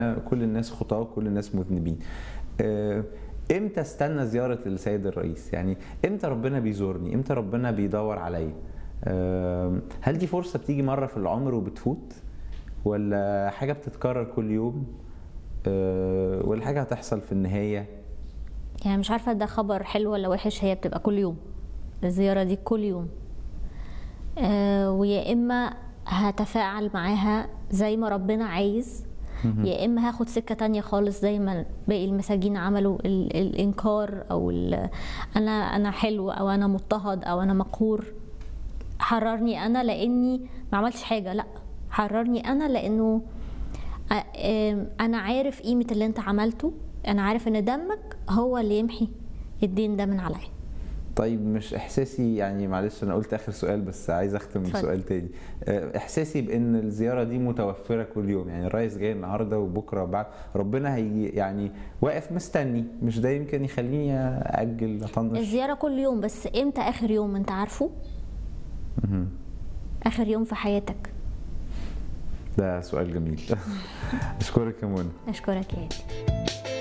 كل الناس خطاه وكل الناس مذنبين آه، امتى استنى زياره السيد الرئيس يعني امتى ربنا بيزورني امتى ربنا بيدور عليا آه، هل دي فرصه بتيجي مره في العمر وبتفوت ولا حاجه بتتكرر كل يوم آه، ولا حاجه هتحصل في النهايه يعني مش عارفة ده خبر حلو ولا وحش هي بتبقى كل يوم الزيارة دي كل يوم آه ويا إما هتفاعل معاها زي ما ربنا عايز يا إما هاخد سكة تانية خالص زي ما باقي المساجين عملوا ال الإنكار أو ال أنا أنا حلو أو أنا مضطهد أو أنا مقهور حررني أنا لأني ما عملتش حاجة لأ حررني أنا لأنه آه، آه، أنا عارف قيمة اللي أنت عملته أنا عارف إن دمك هو اللي يمحي الدين ده من عليا طيب مش احساسي يعني معلش انا قلت اخر سؤال بس عايز اختم اتفضل. بسؤال تاني آه، احساسي بان الزياره دي متوفره كل يوم يعني الرئيس جاي النهارده وبكره بعد ربنا هي يعني واقف مستني مش ده يمكن يخليني اجل اطنش الزيارة كل يوم بس امتى اخر يوم انت عارفه مهم. اخر يوم في حياتك ده سؤال جميل اشكرك يا منى اشكرك يا هادي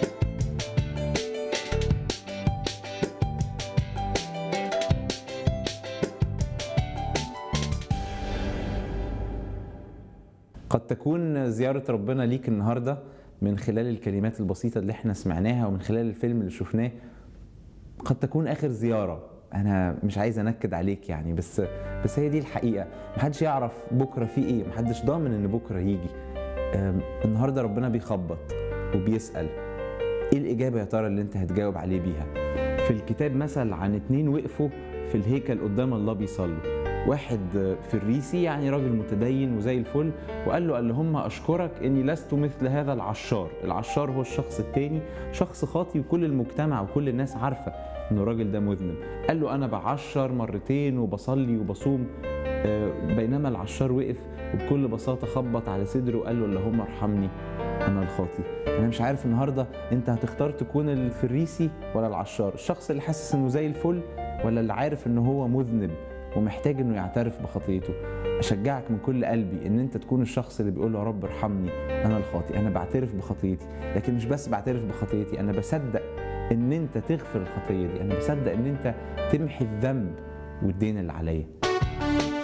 قد تكون زيارة ربنا ليك النهاردة من خلال الكلمات البسيطة اللي احنا سمعناها ومن خلال الفيلم اللي شفناه قد تكون آخر زيارة أنا مش عايز أنكد عليك يعني بس بس هي دي الحقيقة محدش يعرف بكرة في إيه محدش ضامن إن بكرة يجي أم، النهاردة ربنا بيخبط وبيسأل إيه الإجابة يا ترى اللي أنت هتجاوب عليه بيها في الكتاب مثل عن اتنين وقفوا في الهيكل قدام الله بيصلوا واحد فريسي يعني راجل متدين وزي الفل وقال له اللهم اشكرك اني لست مثل هذا العشار العشار هو الشخص التاني شخص خاطي وكل المجتمع وكل الناس عارفه ان الراجل ده مذنب قال له انا بعشر مرتين وبصلي وبصوم آه، بينما العشار وقف وبكل بساطه خبط على صدره وقال له اللهم ارحمني انا الخاطي انا مش عارف النهارده انت هتختار تكون الفريسي ولا العشار الشخص اللي حاسس انه زي الفل ولا اللي عارف انه هو مذنب ومحتاج انه يعترف بخطيته اشجعك من كل قلبي ان انت تكون الشخص اللي بيقول له يا رب ارحمني انا الخاطي انا بعترف بخطيتي لكن مش بس بعترف بخطيتي انا بصدق ان انت تغفر الخطيه دي انا بصدق ان انت تمحي الذنب والدين اللي عليا